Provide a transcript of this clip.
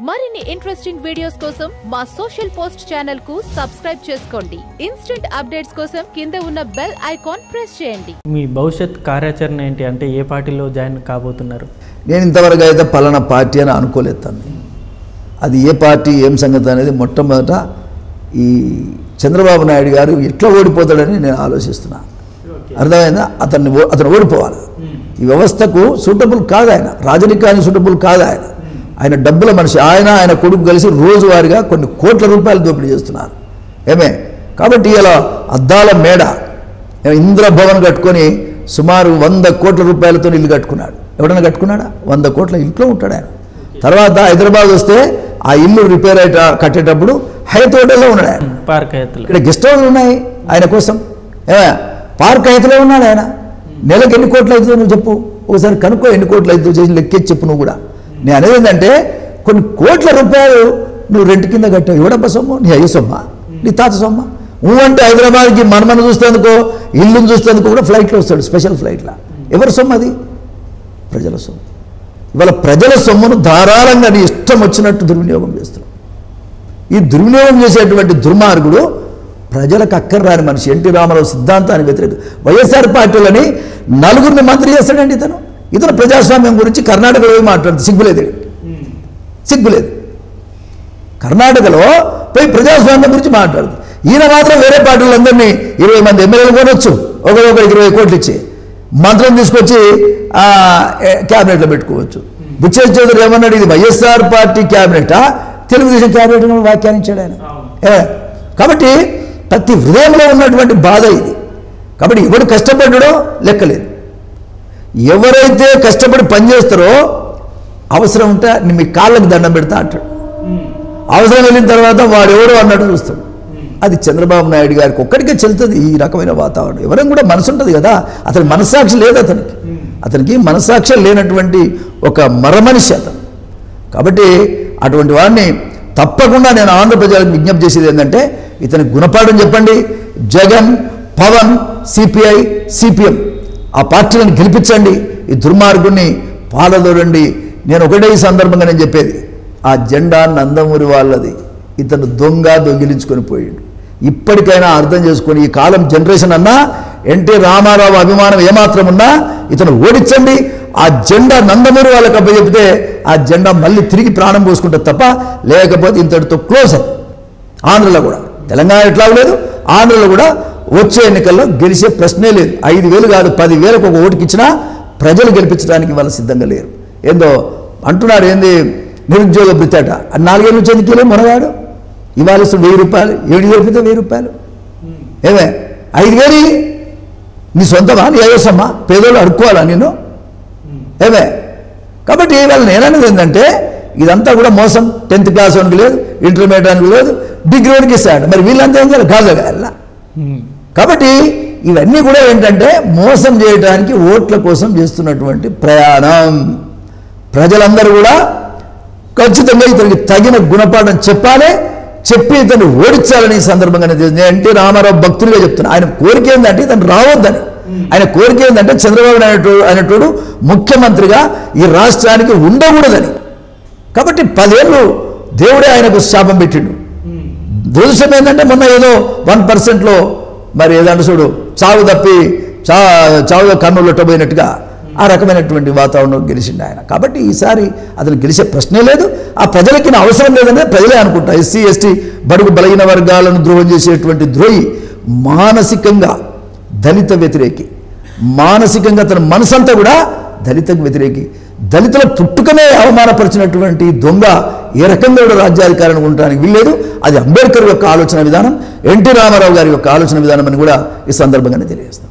మరిన్ని interesting videos కోసం మా సోషల్ పోస్ట్ ఛానల్ కు సబ్స్క్రైబ్ చేసుకోండి ఇన్స్టెంట్ అప్డేట్స్ కోసం కింద ఉన్న బెల్ ఐకాన్ ప్రెస్ చేయండి మీ భవిష్యత్ కార్యాచరణ ఏంటి అంటే ఏ పార్టీలో జాయిన్ కాబోతున్నారు నేను ఇంతవరకు అయితే పలానా పార్టీ అని అనుకోలేదు తన్ని అది ఏ పార్టీ ఏం సంగతి అనేది మొట్టమొదట ఈ చంద్రబాబు నాయుడు గారు ఎట్లా ఓడిపోతాడని నేను ఆలోచిస్తున్నా అర్థమైందా అతన్ని ఓ- అతను ఓడిపోవాలి ఈ వ్యవస్థకు సూటబుల్ కాదు ఆయన రాజరికానికి సూటబుల్ కాదు ఆయన ఆయన డబ్బుల మనిషి ఆయన ఆయన కొడుకు కలిసి రోజువారీగా కొన్ని కోట్ల రూపాయలు దోపిడీ చేస్తున్నారు ఏమే కాబట్టి ఇలా అద్దాల మేడ ఇంద్రభవన్ కట్టుకొని సుమారు వంద కోట్ల రూపాయలతో ఇల్లు కట్టుకున్నాడు ఎవడన్నా కట్టుకున్నాడా వంద కోట్ల ఇంట్లో ఉంటాడు ఆయన తర్వాత హైదరాబాద్ వస్తే ఆ ఇల్లు రిపేర్ అయ్యే కట్టేటప్పుడు హైత్ హోటల్లో ఉన్నాడు ఆయన పార్క్ హైతులు ఇక్కడ గెస్ట్ హౌస్లు ఉన్నాయి ఆయన కోసం ఏ పార్క్ హైతులో ఉన్నాడు ఆయన నెలకు ఎన్ని కోట్లు అవుతుందో నువ్వు చెప్పు ఒకసారి కనుక్కో ఎన్ని కోట్లు అవుతుందో చేసి లెక్కేసి చెప్పు నువ్వు కూడా నేను అనేది ఏంటంటే కొన్ని కోట్ల రూపాయలు నువ్వు రెంట్ కింద కట్టావు ఎవడబ్బ సొమ్ము నీ అయ్య సొమ్మ నీ తాత సొమ్మ నువ్వు అంటే హైదరాబాద్కి మనమను చూస్తేందుకో ఇల్లును చూస్తేందుకు కూడా ఫ్లైట్లో వస్తాడు స్పెషల్ ఫ్లైట్లో ఎవరి సొమ్ము అది ప్రజల సొమ్ము ఇవాళ ప్రజల సొమ్మును ధారాళంగా నీ ఇష్టం వచ్చినట్టు దుర్వినియోగం చేస్తున్నావు ఈ దుర్వినియోగం చేసేటువంటి దుర్మార్గుడు ప్రజలకు అక్కర్రాని మనిషి ఎన్టీ రామారావు సిద్ధాంతాన్ని వ్యతిరేక వైఎస్ఆర్ పార్టీలని నలుగురిని మంత్రి చేస్తాడండి ఇతను ఇతను ప్రజాస్వామ్యం గురించి కర్ణాటకలో పోయి మాట్లాడుతుంది సిగ్గులేదు ఈయనకి. సిగ్గులేదు కర్ణాటకలో పోయి ప్రజాస్వామ్యం గురించి మాట్లాడుతుంది ఈయన మాత్రం వేరే పార్టీలందరినీ ఇరవై మంది ఎమ్మెల్యేలు కొనొచ్చు ఒకరొకరికి ఇరవై కోట్లు ఇచ్చి మంత్రం తీసుకొచ్చి ఆ, ఏ, క్యాబినెట్లో పెట్టుకోవచ్చు బుచ్చేష్ చౌదరి ఏమన్నాడు ఇది వైఎస్ఆర్ పార్టీ క్యాబినెటా తెలుగుదేశం క్యాబినెట్ అని వ్యాఖ్యానించాడు ఆయన ఏ, కాబట్టి ప్రతి హృదయంలో ఉన్నటువంటి బాధ ఇది కాబట్టి ఎవడు కష్టపడ్డాడో లెక్కలేదు ఎవరైతే కష్టపడి పనిచేస్తారో అవసరం ఉంటే నేను మీ కాళ్ళకి దండం పెడతా అంటాడు అవసరం వెళ్ళిన తర్వాత వాడు ఎవడో అన్నట్టు చూస్తాడు అది చంద్రబాబు నాయుడు గారికి ఒక్కడికే చెల్తుంది ఈ రకమైన వాతావరణం ఎవరైనా కూడా మనసు ఉంటుంది కదా అతని మనస్సాక్షి లేదు అతనికి అతనికి మనస్సాక్షి లేనటువంటి ఒక మరమనిషి అతను కాబట్టి అటువంటి వాడిని తప్పకుండా నేను ఆంధ్ర ప్రజలకు విజ్ఞప్తి చేసేది ఏంటంటే ఇతని గుణపాఠం చెప్పండి జగన్ పవన్ సిపిఐ సిపిఎం ఆ పార్టీలను గెలిపించండి ఈ దుర్మార్గుణ్ణి పాలదోడండి నేను ఒకటే ఈ సందర్భంగా నేను చెప్పేది ఆ జెండా నందమూరి వాళ్ళది ఇతను దొంగ దొంగిలించుకొని పోయిండు ఇప్పటికైనా అర్థం చేసుకొని ఈ కాలం జనరేషన్ అన్నా ఎన్టీ రామారావు అభిమానం ఏమాత్రం ఉన్నా ఇతను ఓడించండి ఆ జెండా నందమూరి వాళ్ళకి అప్పచెప్తే ఆ జెండా మళ్ళీ తిరిగి ప్రాణం పోసుకుంటుంది తప్ప లేకపోతే ఇంతటితో క్లోజ్ అది ఆంధ్రలో కూడా తెలంగాణ ఎట్లా లేదు ఆంధ్రలో కూడా వచ్చే ఎన్నికల్లో గెలిచే ప్రశ్నే లేదు ఐదు వేలు కాదు పది వేలకు ఒక ఓటుకి ఇచ్చినా ప్రజలు గెలిపించడానికి వాళ్ళు సిద్ధంగా లేరు ఏందో అంటున్నాడు ఏంది నిరుద్యోగ భృతట ఆ నాలుగేళ్ళ నుంచి ఎందుకు మునగాడు ఇవాళ ఇస్తున్న వెయ్యి రూపాయలు ఏడు వేలు వెయ్యి రూపాయలు ఏమే ఐదు వేలు నీ సొంతమా నీ అయోసమ్మా పేదోళ్ళు అడుక్కోవాలా నేను ఏమే కాబట్టి వాళ్ళు నేననేది ఏంటంటే ఇదంతా కూడా మోసం టెన్త్ క్లాస్ వానికి లేదు ఇంటర్మీడియట్ వానికి లేదు డిగ్రీ వానికి ఇస్తాడు మరి వీళ్ళంతా ఏం చేయాలి కాదు కదా కాబట్టి ఇవన్నీ కూడా ఏంటంటే మోసం చేయడానికి ఓట్ల కోసం చేస్తున్నటువంటి ప్రయాణం ప్రజలందరూ కూడా ఖచ్చితంగా ఇతనికి తగిన గుణపాఠం చెప్పాలి చెప్పి ఇతను ఓడించాలని ఈ సందర్భంగా నేను నేను ఎన్టీ రామారావు భక్తులుగా చెప్తున్నా ఆయన కోరిక ఏంటంటే ఇతను రావద్దని ఆయన కోరిక ఏంటంటే చంద్రబాబు నాయుడు అనేటోడు ముఖ్యమంత్రిగా ఈ రాష్ట్రానికి ఉండకూడదని కాబట్టి పదేళ్ళు దేవుడే ఆయనకు శాపం పెట్టిండు దురదృష్టం ఏంటంటే మొన్న ఏదో వన్ పర్సెంట్లో మరి ఏదంటే చూడు చావు తప్పి చా చావు కన్నులొట్ట పోయినట్టుగా ఆ రకమైనటువంటి వాతావరణం గెలిచిండు ఆయన కాబట్టి ఈసారి అతను గెలిచే ప్రశ్నే లేదు ఆ ప్రజలకి నా అవసరం లేదనే ప్రజలే అనుకుంటా ఎస్సీ ఎస్టీ బడుగు బలహీన వర్గాలను ద్రోహం చేసేటువంటి ద్రోహి మానసికంగా దళిత వ్యతిరేకి మానసికంగా తన మనసంతా కూడా దళితకు వ్యతిరేకి దళితుల పుట్టుకనే అవమానపరిచినటువంటి దొంగ ఏ రకంగా కూడా రాజ్యాధికారాన్ని ఉండడానికి వీల్లేదు అది అంబేద్కర్ యొక్క ఆలోచన విధానం ఎన్టీ రామారావు గారి యొక్క ఆలోచన విధానం అని కూడా ఈ సందర్భంగానే తెలియజేస్తాను